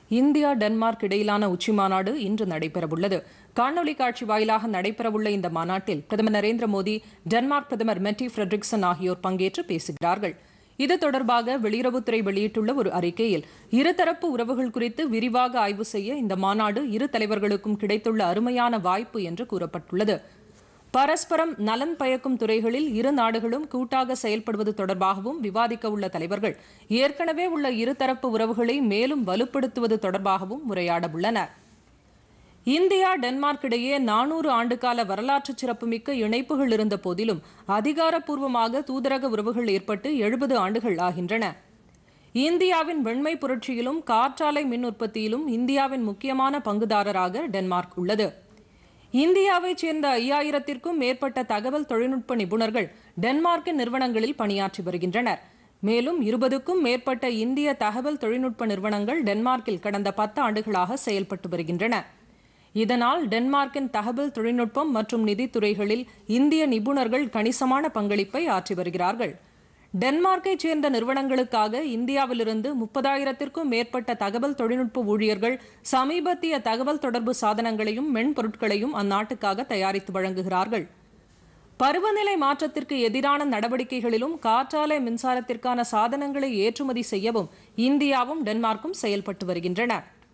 India Denmark இடையிலான உச்சிமாநாடு இன்று நடைபெறவுள்ளது காணொலி காட்சி வாயிலாக நடைபெறவுள்ள இந்த மாநாட்டில் பிரதமர் நரேந்திர மோடி டென்மார்க் பிரதமர் மெட்டி ஃபிரெட்ரிக்சன் ஆகியோர் பங்கேற்று பேசுகிறார்கள் இது தொடர்பாக வெளியுறவுத்துறை வெளியிட்டுள்ள ஒரு அறிக்கையில் இருதரப்பு உறவுகள் குறித்து விரிவாக ஆய்வு செய்ய இந்த மாநாடு இரு தலைவர்களுக்கும் கிடைத்துள்ள அருமையான வாய்ப்பு என்று கூறப்பட்டுள்ளது பரஸ்பரம் நலன் பயக்கும் துறைகளில் இரு நாடுகளும் கூட்டாக செயல்படுவது தொடர்பாகவும் விவாதிக்க உள்ள தலைவர்கள் ஏற்கனவே உள்ள இருதரப்பு உறவுகளை மேலும் வலுப்படுத்துவது தொடர்பாகவும் உரையாட உள்ளனர் இந்தியா டென்மார்க் இடையே நானூறு ஆண்டுகால வரலாற்று சிறப்புமிக்க இணைப்புகள் இருந்த போதிலும் அதிகாரப்பூர்வமாக தூதரக உறவுகள் ஏற்பட்டு எழுபது ஆண்டுகள் ஆகின்றன இந்தியாவின் வெண்மை புரட்சியிலும் காற்றாலை மின் உற்பத்தியிலும் இந்தியாவின் முக்கியமான பங்குதாரராக டென்மார்க் உள்ளது இந்தியாவைச் சேர்ந்த ஐயாயிரத்திற்கும் மேற்பட்ட தகவல் தொழில்நுட்ப நிபுணர்கள் டென்மார்க்கின் நிறுவனங்களில் பணியாற்றி வருகின்றனர் மேலும் இருபதுக்கும் மேற்பட்ட இந்திய தகவல் தொழில்நுட்ப நிறுவனங்கள் டென்மார்க்கில் கடந்த பத்து ஆண்டுகளாக செயல்பட்டு வருகின்றன இதனால் டென்மார்க்கின் தகவல் தொழில்நுட்பம் மற்றும் நிதித்துறைகளில் இந்திய நிபுணர்கள் கணிசமான பங்களிப்பை ஆற்றி வருகிறார்கள் டென்மார்க்கைச் சேர்ந்த நிறுவனங்களுக்காக இந்தியாவிலிருந்து முப்பதாயிரத்திற்கும் மேற்பட்ட தகவல் தொழில்நுட்ப ஊழியர்கள் சமீபத்திய தகவல் தொடர்பு சாதனங்களையும் மென்பொருட்களையும் அந்நாட்டுக்காக தயாரித்து வழங்குகிறார்கள் பருவநிலை மாற்றத்திற்கு எதிரான நடவடிக்கைகளிலும் காற்றாலை மின்சாரத்திற்கான சாதனங்களை ஏற்றுமதி செய்யவும் இந்தியாவும் டென்மார்க்கும் செயல்பட்டு வருகின்றன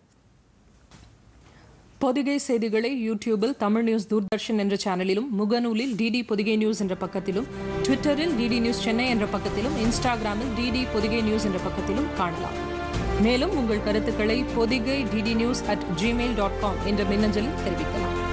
பொதிகை செய்திகளை யூடியூபில் தமிழ் நியூஸ் தூர்தர்ஷன் என்ற சேனலிலும் முகநூலில் டிடி பொதிகை நியூஸ் என்ற பக்கத்திலும் ட்விட்டரில் டிடி நியூஸ் சென்னை என்ற பக்கத்திலும் இன்ஸ்டாகிராமில் டிடி பொதிகை நியூஸ் என்ற பக்கத்திலும் காணலாம் மேலும் உங்கள் கருத்துக்களை Podhigai DD news at Gmail dot com என்ற மின்னஞ்சலில் தெரிவிக்கலாம்